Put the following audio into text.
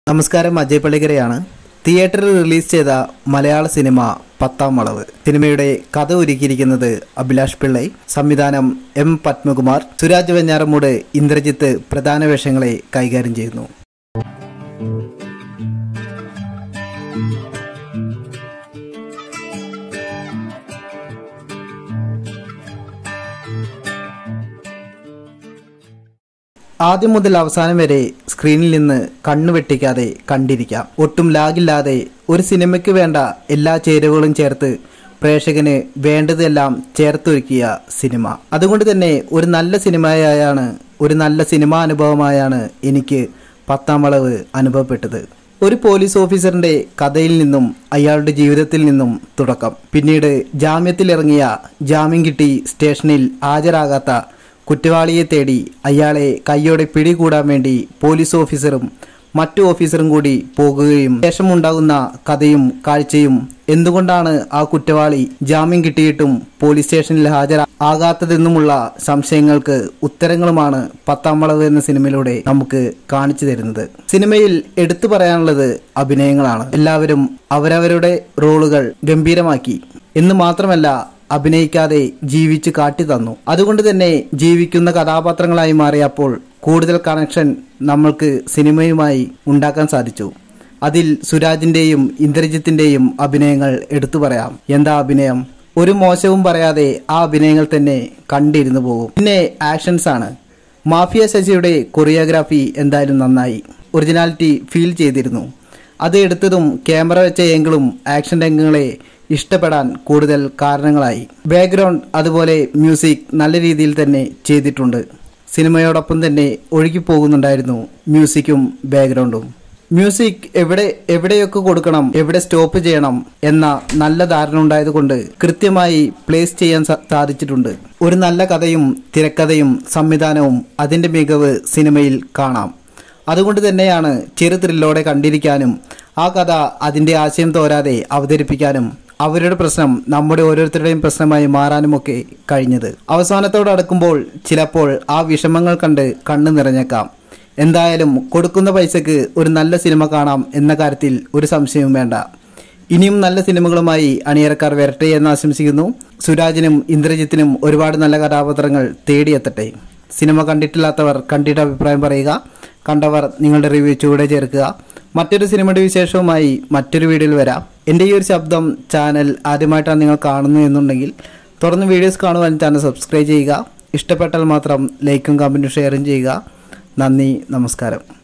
നമസ്കാരം അജയ് പള്ളിക്കരയാണ് തിയേറ്ററിൽ റിലീസ് ചെയ്ത മലയാള സിനിമ പത്താം വളവ് സിനിമയുടെ കഥ ഒരുക്കിയിരിക്കുന്നത് അഭിലാഷ് പിള്ളൈ സംവിധാനം എം പത്മകുമാർ സുരാജ് വെഞ്ഞാറമൂട് ഇന്ദ്രജിത്ത് പ്രധാന വേഷങ്ങളെ കൈകാര്യം ചെയ്യുന്നു ആദ്യം മുതൽ അവസാനം വരെ സ്ക്രീനിൽ നിന്ന് കണ്ണു വെട്ടിക്കാതെ കണ്ടിരിക്കാം ഒട്ടും ലാഗില്ലാതെ ഒരു സിനിമയ്ക്ക് വേണ്ട എല്ലാ ചേരുവകളും ചേർത്ത് പ്രേക്ഷകന് വേണ്ടതെല്ലാം ചേർത്തൊരുക്കിയ സിനിമ അതുകൊണ്ട് തന്നെ ഒരു നല്ല സിനിമയായാണ് ഒരു നല്ല സിനിമാ അനുഭവമായാണ് എനിക്ക് പത്താം വളവ് അനുഭവപ്പെട്ടത് ഒരു പോലീസ് ഓഫീസറിന്റെ കഥയിൽ നിന്നും അയാളുടെ ജീവിതത്തിൽ നിന്നും തുടക്കം പിന്നീട് ജാമ്യത്തിലിറങ്ങിയ ജാമ്യം കിട്ടി സ്റ്റേഷനിൽ ഹാജരാകാത്ത കുറ്റവാളിയെ തേടി അയാളെ കയ്യോടെ പിടികൂടാൻ വേണ്ടി പോലീസ് ഓഫീസറും മറ്റു ഓഫീസറും കൂടി പോകുകയും ശേഷമുണ്ടാകുന്ന കഥയും കാഴ്ചയും എന്തുകൊണ്ടാണ് ആ കുറ്റവാളി ജാമ്യം കിട്ടിയിട്ടും പോലീസ് സ്റ്റേഷനിൽ ഹാജരാ ആകാത്തതെന്നുമുള്ള സംശയങ്ങൾക്ക് ഉത്തരങ്ങളുമാണ് പത്താം വളവ് എന്ന സിനിമയിലൂടെ നമുക്ക് കാണിച്ചു തരുന്നത് സിനിമയിൽ എടുത്തു പറയാനുള്ളത് അഭിനയങ്ങളാണ് എല്ലാവരും അവരവരുടെ റോളുകൾ ഗംഭീരമാക്കി എന്ന് മാത്രമല്ല അഭിനയിക്കാതെ ജീവിച്ച് കാട്ടി തന്നു അതുകൊണ്ട് തന്നെ ജീവിക്കുന്ന കഥാപാത്രങ്ങളായി മാറിയപ്പോൾ കൂടുതൽ കണക്ഷൻ നമ്മൾക്ക് സിനിമയുമായി ഉണ്ടാക്കാൻ സാധിച്ചു അതിൽ സുരാജിന്റെയും ഇന്ദ്രജിത്തിന്റെയും അഭിനയങ്ങൾ എടുത്തു പറയാം എന്താ അഭിനയം ഒരു മോശവും പറയാതെ ആ അഭിനയങ്ങൾ തന്നെ കണ്ടിരുന്നു പോകും പിന്നെ ആക്ഷൻസ് ആണ് മാഫിയ ശശിയുടെ കൊറിയോഗ്രാഫി എന്തായാലും നന്നായി ഒറിജിനാലിറ്റി ഫീൽ ചെയ്തിരുന്നു അത് എടുത്തതും ക്യാമറ വെച്ച ഏങ്കിളും ആക്ഷൻ രംഗങ്ങളെ ഇഷ്ടപ്പെടാൻ കൂടുതൽ കാരണങ്ങളായി ബാക്ക്ഗ്രൗണ്ട് അതുപോലെ മ്യൂസിക് നല്ല രീതിയിൽ തന്നെ ചെയ്തിട്ടുണ്ട് സിനിമയോടൊപ്പം തന്നെ ഒഴുകിപ്പോകുന്നുണ്ടായിരുന്നു മ്യൂസിക്കും ബാക്ക്ഗ്രൗണ്ടും മ്യൂസിക് എവിടെ എവിടെയൊക്കെ കൊടുക്കണം എവിടെ സ്റ്റോപ്പ് ചെയ്യണം എന്ന നല്ല ധാരണ ഉണ്ടായതുകൊണ്ട് കൃത്യമായി പ്ലേസ് ചെയ്യാൻ സാ- സാധിച്ചിട്ടുണ്ട് ഒരു നല്ല കഥയും തിരക്കഥയും സംവിധാനവും അതിന്റെ മികവ് സിനിമയിൽ കാണാം അതുകൊണ്ട് തന്നെയാണ് ചെറു ത്രില്ലോടെ കണ്ടിരിക്കാനും ആ കഥ അതിന്റെ ആശയം തോരാതെ അവതരിപ്പിക്കാനും അവരുടെ പ്രശ്നം നമ്മുടെ ഓരോരുത്തരുടെയും പ്രശ്നമായി മാറാനുമൊക്കെ കഴിഞ്ഞത് അവസാനത്തോട് അടുക്കുമ്പോൾ ചിലപ്പോൾ ആ വിഷമങ്ങൾ കണ്ട് കണ്ണു നിറഞ്ഞേക്കാം എന്തായാലും കൊടുക്കുന്ന പൈസക്ക് ഒരു നല്ല സിനിമ കാണാം എന്ന കാര്യത്തിൽ ഒരു സംശയവും വേണ്ട ഇനിയും നല്ല സിനിമകളുമായി അണിയറക്കാർ വരട്ടെ എന്ന് ആശംസിക്കുന്നു സുരാജിനും ഇന്ദ്രജിത്തിനും ഒരുപാട് നല്ല കഥാപാത്രങ്ങൾ തേടിയെത്തട്ടെ സിനിമ കണ്ടിട്ടില്ലാത്തവർ കണ്ടിട്ട് അഭിപ്രായം പറയുക കണ്ടവർ നിങ്ങളുടെ റിവ്യൂ ചൂടെ ചേർക്കുക മറ്റൊരു സിനിമയുടെ വിശേഷവുമായി മറ്റൊരു വീഡിയോയിൽ വരാം എൻ്റെ ഈ ഒരു ശബ്ദം ചാനൽ ആദ്യമായിട്ടാണ് നിങ്ങൾ കാണുന്നു എന്നുണ്ടെങ്കിൽ തുടർന്ന് വീഡിയോസ് കാണുവാൻ ചാനൽ സബ്സ്ക്രൈബ് ചെയ്യുക ഇഷ്ടപ്പെട്ടാൽ മാത്രം ലൈക്കും കമൻറ്റും ഷെയറും ചെയ്യുക നന്ദി നമസ്കാരം